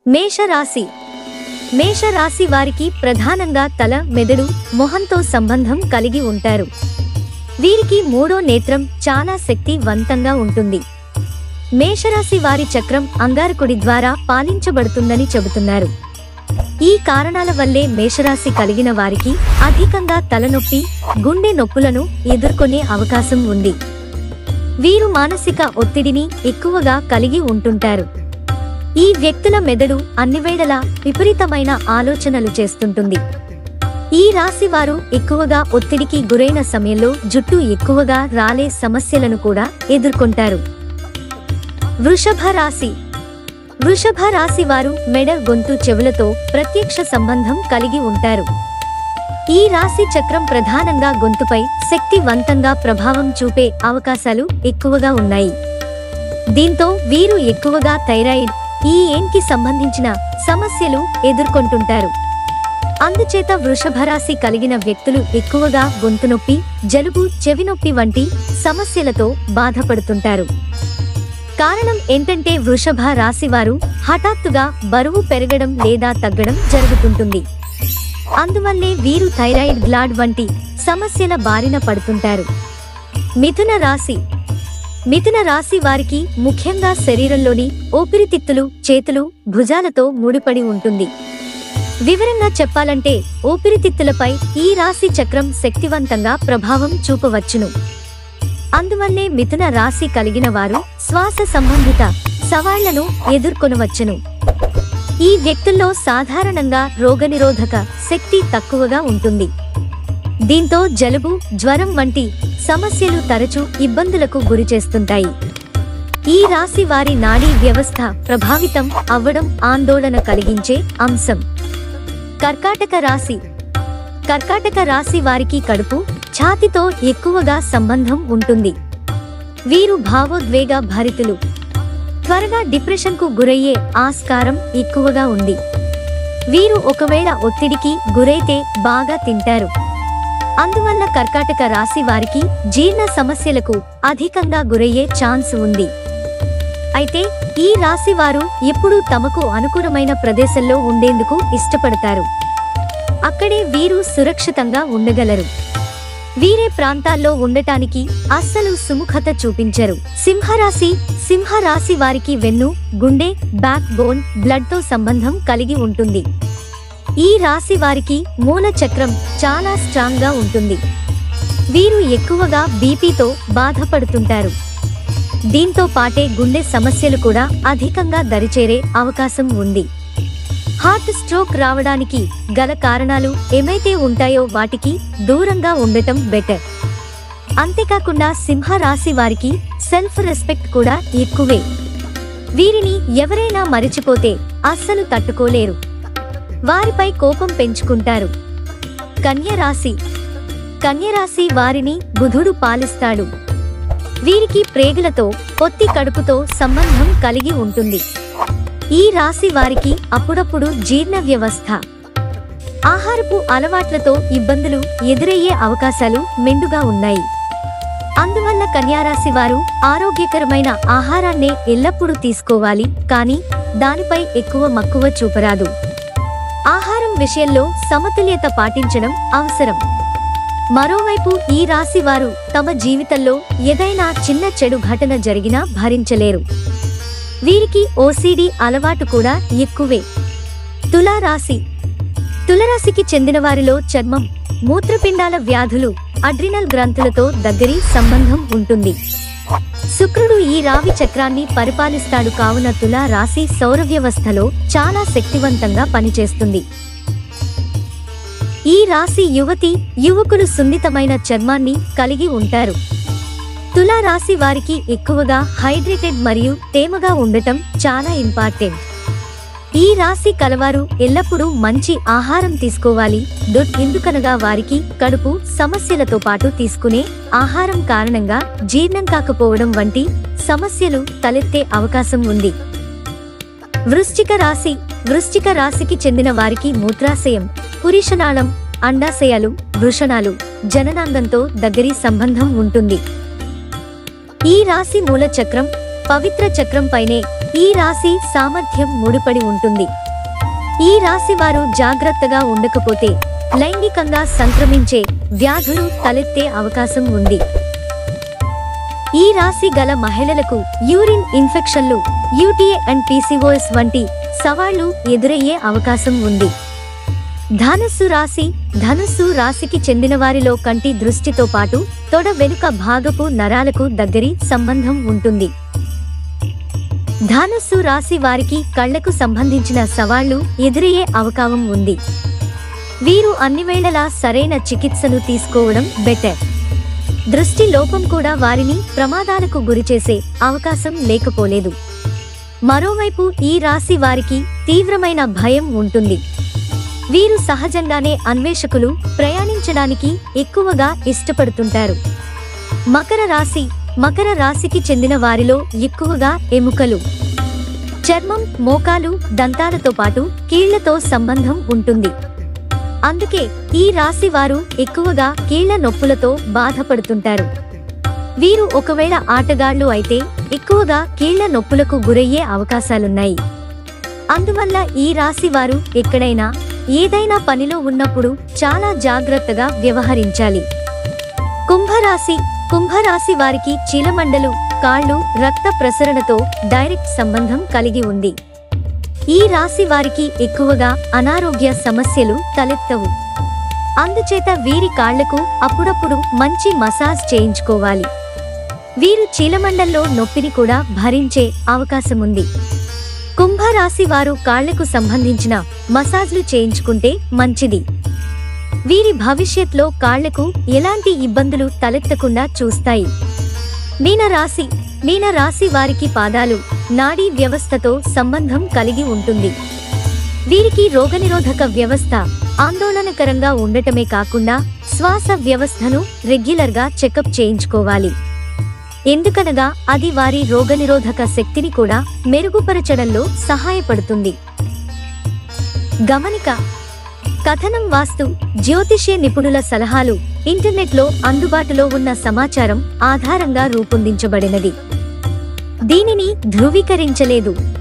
మేషరాశి మేషరాశి వారికి ప్రధానంగా తల మెదడు మొహంతో సంబంధం కలిగి ఉంటారు వీరికి మూడో నేత్రం చాలా శక్తివంతంగా ఉంటుంది మేషరాశి వారి చక్రం అంగారకుడి ద్వారా పాలించబడుతుందని చెబుతున్నారు ఈ కారణాల వల్లే మేషరాశి కలిగిన వారికి అధికంగా తలనొప్పి గుండె నొప్పులను ఎదుర్కొనే అవకాశం ఉంది వీరు మానసిక ఒత్తిడిని ఎక్కువగా కలిగి ఉంటుంటారు ఈ వ్యక్తుల మెదడు అన్నివేళలా విపరీతమైన ఆలోచనలు చేస్తుంటుంది ఈ రాశి వారు ఎక్కువగా ఒత్తిడికి గురైన సమయంలో జుట్టు ఎక్కువగా రాలే సమస్యలను కూడా ఎదుర్కొంటారు వృషభ రాశి వృషభ రాశి వారు మెడ గొంతు చెవులతో ప్రత్యక్ష సంబంధం కలిగి ఉంటారు ఈ రాశి చక్రం ప్రధానంగా గొంతుపై శక్తివంతంగా ప్రభావం చూపే అవకాశాలు ఎక్కువగా ఉన్నాయి దీంతో వీరు ఎక్కువగా థైరాయిడ్ ఈ ఏంకి సంబంధించిన సమస్యలు ఎదుర్కొంటుంటారు అందుచేత వృషభ రాశి కలిగిన వ్యక్తులు ఎక్కువగా గొంతు నొప్పి జలుబు చెవి నొప్పి వంటి సమస్యలతో బాధపడుతుంటారు కారణం ఏంటంటే వృషభ రాశి వారు హఠాత్తుగా బరువు పెరగడం లేదా తగ్గడం జరుగుతుంటుంది అందువల్లే వీరు థైరాయిడ్ గ్లాడ్ వంటి సమస్యల బారిన పడుతుంటారు మిథున రాశి మిథున రాశి వారికి ముఖ్యంగా శరీరంలోని ఊపిరితిత్తులు చేతులు భుజాలతో ముడిపడి ఉంటుంది వివరంగా చెప్పాలంటే ఊపిరితిత్తులపై ఈ రాశి చక్రం శక్తివంతంగా ప్రభావం చూపవచ్చును అందువల్లే మిథున రాశి కలిగిన వారు శ్వాస సంబంధిత సవాళ్లను ఎదుర్కొనవచ్చును ఈ వ్యక్తుల్లో సాధారణంగా రోగనిరోధక శక్తి తక్కువగా ఉంటుంది దీంతో జలుబు జ్వరం వంటి సమస్యలు తరచూ ఇబ్బందులకు గురిచేస్తుంటాయి ఈ రాశి వారి నాడీ వ్యవస్థ ప్రభావితం అవ్వడం ఆందోళన కలిగించే అంశం కర్కాటక రాశి కర్కాటక రాశి వారికి కడుపు ఛాతితో ఎక్కువగా సంబంధం ఉంటుంది వీరు భావోద్వేగ భరితులు త్వరగా డిప్రెషన్కు గురయ్యే ఆస్కారం ఎక్కువగా ఉంది వీరు ఒకవేళ ఒత్తిడికి గురైతే బాగా తింటారు అందువల్ల కర్కాటక రాశి వారికి జీర్ణ సమస్యలకు అధికంగా గురయ్యే ఛాన్స్ ఉంది అయితే ఈ రాశి వారు ఎప్పుడూ తమకు అనుకూలమైన ప్రదేశంలో ఉండేందుకు ఇష్టపడతారు అక్కడే వీరు సురక్షితంగా ఉండగలరు వీరే ప్రాంతాల్లో ఉండటానికి అస్సలు సుముఖత చూపించరు సింహరాశి సింహరాశి వారికి వెన్ను గుండె బ్యాక్ బోన్ బ్లడ్ తో సంబంధం కలిగి ఉంటుంది ఈ రాశి వారికి మూల చక్రం చాలా స్ట్రాంగ్ గా ఉంటుంది వీరు ఎక్కువగా బీపీతో బాధపడుతుంటారు దీంతో పాటే గుండె సమస్యలు కూడా అధికంగా దరిచేరే అవకాశం ఉంది హార్ట్ స్ట్రోక్ రావడానికి గల కారణాలు ఏమైతే ఉంటాయో వాటికి దూరంగా ఉండటం బెటర్ అంతేకాకుండా సింహ రాశి వారికి సెల్ఫ్ రెస్పెక్ట్ కూడా ఎక్కువే వీరిని ఎవరైనా మరిచిపోతే అస్సలు తట్టుకోలేరు వారిపై కోపం పెంచుకుంటారు కన్య రాశి కన్యరాశి వారిని బుధుడు పాలిస్తాడు వీరికి ప్రేగులతో పొత్తి కడుపుతో సంబంధం కలిగి ఉంటుంది ఈ రాశి వారికి అప్పుడప్పుడు జీర్ణ వ్యవస్థ ఆహారపు అలవాట్లతో ఇబ్బందులు ఎదురయ్యే అవకాశాలు మెండుగా ఉన్నాయి అందువల్ల కన్యారాశి వారు ఆరోగ్యకరమైన ఆహారాన్నే ఎల్లప్పుడూ తీసుకోవాలి కానీ దానిపై ఎక్కువ మక్కువ చూపరాదు ఆహారం విషయంలో సమతుల్యత పాటించడం అవసరం మరోవైపు ఈ రాశి వారు తమ జీవితంలో ఏదైనా చిన్న చెడు ఘటన జరిగినా భరించలేరు వీరికి ఓసిడి అలవాటు కూడా ఎక్కువే తులారాశి తులరాశికి చెందిన వారిలో చర్మం మూత్రపిండాల వ్యాధులు అడ్రినల్ గ్రంథులతో దగ్గరి సంబంధం ఉంటుంది శుక్రుడు ఈ రావి చక్రాన్ని పరిపాలిస్తాడు కావున తులా రాశి సౌర వ్యవస్థలో చాలా శక్తివంతంగా పనిచేస్తుంది ఈ రాశి యువతి యువకులు సున్నితమైన చర్మాన్ని కలిగి ఉంటారు తులా రాశి వారికి ఎక్కువగా హైడ్రేటెడ్ మరియు తేమగా ఉండటం చాలా ఇంపార్టెంట్ ఈ రాశి కలవారు ఎల్లప్పుడూ మంచి ఆహారం తీసుకోవాలి దొడ్ ఎందుకనగా వారికి కడుపు సమస్యలతో పాటు తీసుకునే ఆహారం కారణంగా జీర్ణం కాకపోవడం వంటి సమస్యలు తలెత్తే అవకాశం ఉంది వృశ్చిక రాశి వృశ్చిక రాశికి చెందిన వారికి మూత్రాశయం పురుషనాళం అండాశయాలు వృషణాలు జననాంగంతో దగ్గరి సంబంధం ఉంటుంది ఈ రాశి మూల చక్రం పవిత్ర చక్రం పైనే ఈ రాశి సామర్థ్యం ముడిపడి ఉంటుంది ఈ రాశి వారు జాగ్రత్తగా ఉండకపోతే లైంగికంగా సంక్రమించే వ్యాధులు తలెత్తే అవకాశం ఉంది ఈ రాశి గల మహిళలకు యూరిన్ ఇన్ఫెక్షన్లు యూటీఏ అండ్ పీసీఓఎస్ వంటి సవాళ్లు ఎదురయ్యే అవకాశం ఉంది ధనుస్సు రాశి ధనుస్సు రాశికి చెందిన వారిలో కంటి దృష్టితో పాటు తొడ వెనుక భాగపు నరాలకు దగ్గరి సంబంధం ఉంటుంది ధనుస్సు రాశి వారికి కళ్లకు సంబంధించిన సవాళ్లు ఎదురయ్యే అవకాశం ఉంది వీరు అన్ని వేళలా సరైన చికిత్సను తీసుకోవడం బెటర్ దృష్టి లోపం కూడా వారిని ప్రమాదాలకు గురిచేసే అవకాశం లేకపోలేదు మరోవైపు ఈ రాశి వారికి తీవ్రమైన భయం ఉంటుంది వీరు సహజంగానే అన్వేషకులు ప్రయాణించడానికి ఎక్కువగా ఇష్టపడుతుంటారు మకర రాశి మకర రాశికి చెందిన వారిలో ఎక్కువగా ఎముకలు చర్మం మోకాలు దంతాలతో పాటు కీళ్లతో సంబంధం ఉంటుంది అందుకే ఈ రాశి వారు ఎక్కువగా కీళ్ల నొప్పులతో బాధపడుతుంటారు వీరు ఒకవేళ ఆటగాళ్లు అయితే ఎక్కువగా కీళ్ల నొప్పులకు గురయ్యే అవకాశాలున్నాయి అందువల్ల ఈ రాశి వారు ఎక్కడైనా ఏదైనా పనిలో ఉన్నప్పుడు చాలా జాగ్రత్తగా వ్యవహరించాలి కుంభరాశి కుంభరాశి వారికి చీలమండలు కాళ్ళు రక్త ప్రసరణతో డైరెక్ట్ సంబంధం కలిగి ఉంది ఈ రాశి వారికి ఎక్కువగా అనారోగ్య సమస్యలు తలెత్తవు అందుచేత వీరి కాళ్లకు అప్పుడప్పుడు మంచి మసాజ్ చేయించుకోవాలి వీరు చీలమండల్లో నొప్పిని కూడా భరించే అవకాశముంది కుంభరాశి వారు కాళ్లకు సంబంధించిన మసాజ్లు చేయించుకుంటే మంచిది వీరి భవిష్యత్లో కాళ్లకు ఎలాంటి ఇబ్బందులు తలెత్తకుండా చూస్తాయి మీనరాశి మీనరాశి వారికి పాదాలు నాడీ వ్యవస్థతో సంబంధం కలిగి ఉంటుంది వీరికి రోగనిరోధక వ్యవస్థ ఆందోళనకరంగా ఉండటమే కాకుండా శ్వాస వ్యవస్థను రెగ్యులర్గా చెకప్ చేయించుకోవాలి ఎందుకనగా అది వారి రోగనిరోధక శక్తిని కూడా మెరుగుపరచడంలో సహాయపడుతుంది గమనిక కథనం వాస్తు జ్యోతిష్య నిపుణుల సలహాలు ఇంటర్నెట్లో అందుబాటులో ఉన్న సమాచారం ఆధారంగా రూపొందించబడినది దీనిని ధృవీకరించలేదు